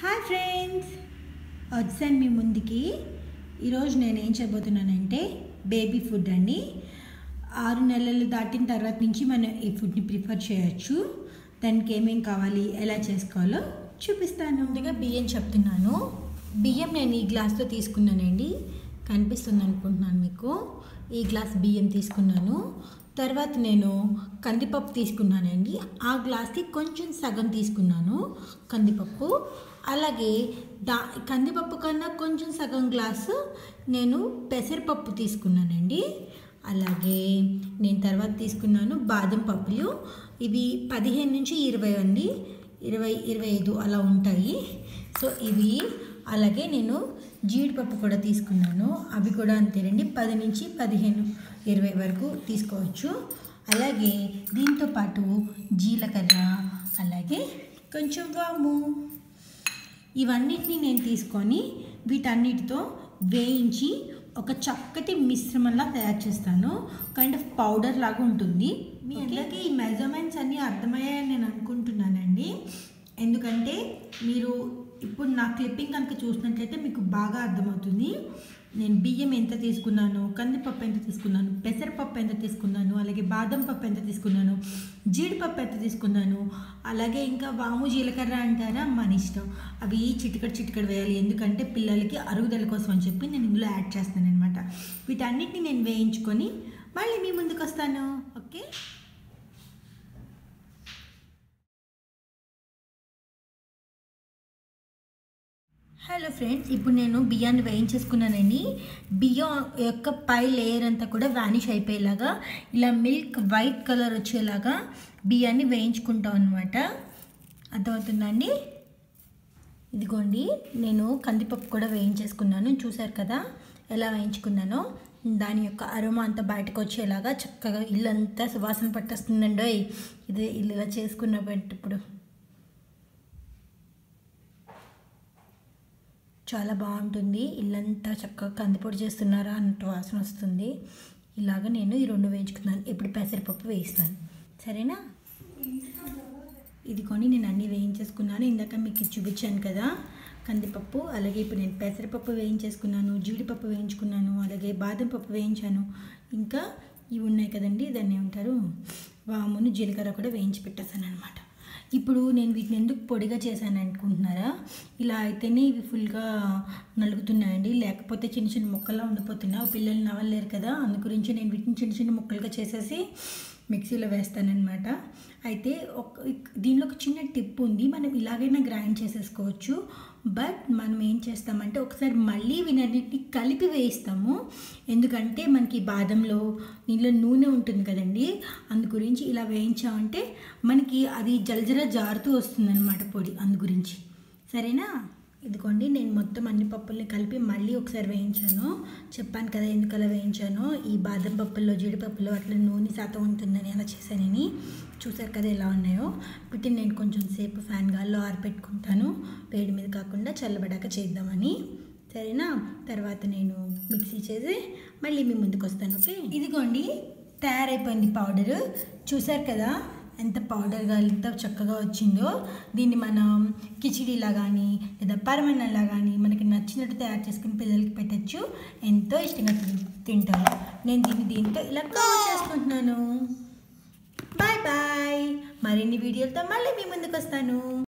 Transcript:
hi friends వచ్చాను మీ ముందుకి ఈరోజు నేను ఏం చేయబోతున్నానంటే బేబీ ఫుడ్ అండి ఆరు నెలలు దాటిన తర్వాత నుంచి మనం ఈ ఫుడ్ని ప్రిఫర్ చేయొచ్చు దానికి ఏమేం కావాలి ఎలా చేసుకోవాలో చూపిస్తాను ముందుగా బియ్యం చెప్తున్నాను బియ్యం నేను ఈ గ్లాస్తో తీసుకున్నానండి కనిపిస్తుంది అనుకుంటున్నాను మీకు ఈ గ్లాస్ బియ్యం తీసుకున్నాను తర్వాత నేను కందిపప్పు తీసుకున్నానండి ఆ గ్లాస్కి కొంచెం సగం తీసుకున్నాను కందిపప్పు అలాగే దా కందిపప్పు కన్నా కొంచెం సగం గ్లాసు నేను పెసరపప్పు తీసుకున్నానండి అలాగే నేను తర్వాత తీసుకున్నాను బాదం పప్పులు ఇవి పదిహేను నుంచి ఇరవై అండి ఇరవై ఇరవై ఐదు అలా ఉంటాయి సో ఇవి అలాగే నేను జీడిపప్పు కూడా తీసుకున్నాను అవి కూడా అంతేనండి పది నుంచి పదిహేను ఇరవై వరకు తీసుకోవచ్చు అలాగే దీంతో పాటు జీలకర్ర అలాగే కొంచెం వాము ఇవన్నిటిని నేను తీసుకొని వీటన్నిటితో వేయించి ఒక చక్కటి మిశ్రమంలా తయారు చేస్తాను కైండ్ ఆఫ్ పౌడర్ లాగా ఉంటుంది మీ అందరికీ ఈ మెజర్మెంట్స్ అన్నీ అర్థమయ్యాయని నేను అనుకుంటున్నానండి ఎందుకంటే మీరు ఇప్పుడు నా క్లిప్పింగ్ కనుక చూసినట్లయితే మీకు బాగా అర్థమవుతుంది నేను బియ్యం ఎంత తీసుకున్నాను కందిపప్పు ఎంత తీసుకున్నాను పెసరపప్పు ఎంత తీసుకున్నాను అలాగే బాదం పప్పు ఎంత తీసుకున్నాను జీడిపప్పు ఎంత తీసుకున్నాను అలాగే ఇంకా వాము జీలకర్ర అంటారా మన ఇష్టం అవి చిటికడ చిటికడ వేయాలి ఎందుకంటే పిల్లలకి అరుగుదల కోసం అని చెప్పి నేను ఇందులో యాడ్ చేస్తాను అనమాట వీటన్నిటిని నేను వేయించుకొని మళ్ళీ మీ ముందుకు వస్తాను ఓకే హలో ఫ్రెండ్స్ ఇప్పుడు నేను బియ్యాన్ని వేయించేసుకున్నానండి బియ్యం యొక్క పై లేయర్ అంతా కూడా వ్యానిష్ అయిపోయేలాగా ఇలా మిల్క్ వైట్ కలర్ వచ్చేలాగా బియ్యాన్ని వేయించుకుంటాం అనమాట అర్థమవుతుందండి ఇదిగోండి నేను కందిపప్పు కూడా వేయించేసుకున్నాను చూసారు కదా ఎలా వేయించుకున్నానో దాని యొక్క అరోమా అంతా బయటకు వచ్చేలాగా చక్కగా ఇల్లంతా సువాసన పట్టేస్తుందండి ఇది ఇల్లు ఇలా చేసుకున్నప్పుడు చాలా బాగుంటుంది ఇల్లంతా చక్కగా కందిపొడి చేస్తున్నారా అన్నట్టు వాసన వస్తుంది ఇలాగ నేను ఈ రెండు వేయించుకున్నాను ఇప్పుడు పెసరపప్పు వేయిస్తాను సరేనా ఇది కొని నేను అన్నీ వేయించేసుకున్నాను ఇందాక మీకు చూపించాను కదా కందిపప్పు అలాగే ఇప్పుడు నేను పెసరపప్పు వేయించేసుకున్నాను జీడిపప్పు వేయించుకున్నాను అలాగే బాదం పప్పు వేయించాను ఇంకా ఇవి ఉన్నాయి కదండి దాన్ని ఏమంటారు వామును జీలకర్ర కూడా వేయించి పెట్టేశాను అనమాట ఇప్పుడు నేను వీటిని ఎందుకు పొడిగా చేశాను అనుకుంటున్నారా ఇలా అయితేనే ఇవి ఫుల్గా నలుగుతున్నాయండి లేకపోతే చిన్న చిన్న ముక్కల్లా ఉండిపోతున్నాయి పిల్లలు నవ్వలేరు కదా అందు గురించి నేను వీటిని చిన్న చిన్న ముక్కలుగా చేసేసి మిక్సీలో వేస్తానన్నమాట అయితే ఒక దీనిలో ఒక చిన్న టిప్ ఉంది మనం ఇలాగైనా గ్రైండ్ చేసేసుకోవచ్చు బట్ మనం ఏం చేస్తామంటే ఒకసారి మళ్ళీ వీనన్నిటిని కలిపి వేయిస్తాము ఎందుకంటే మనకి బాదంలో దీనిలో నూనె ఉంటుంది కదండి అందు గురించి ఇలా వేయించామంటే మనకి అది జలజల జారుతూ వస్తుందన్నమాట పొడి అందు గురించి సరేనా ఇదిగోండి నేను మొత్తం అన్ని పప్పుల్ని కలిపి మళ్ళీ ఒకసారి వేయించాను చెప్పాను కదా ఎందుకు అలా వేయించానో ఈ బాదం పప్పుల్లో జీడిపప్పులో అట్లా నూనె శాతం ఉంటుందని అలా చేశానని చూసారు కదా ఎలా ఉన్నాయో వీటిని నేను కొంచెం సేపు ఫ్యాన్ గాల్లో ఆరిపెట్టుకుంటాను వేడి మీద కాకుండా చల్లబడాక చేద్దామని సరేనా తర్వాత నేను మిక్సీ చేసి మళ్ళీ మీ ముందుకు వస్తాను ఓకే ఇదిగోండి తయారైపోయింది పౌడరు చూసారు కదా ఎంత పౌడర్గా ఎంత చక్కగా వచ్చిందో దీన్ని మనం కిచిడీలా కానీ లేదా పరమన్నంలా కానీ మనకి నచ్చినట్టు తయారు చేసుకుని పిల్లలకి పెట్టచ్చు ఎంతో ఇష్టంగా తింటారు నేను దీన్ని దీంతో ఇలా కవర్ చేసుకుంటున్నాను బాయ్ బాయ్ మరిన్ని వీడియోలతో మళ్ళీ మీ ముందుకు వస్తాను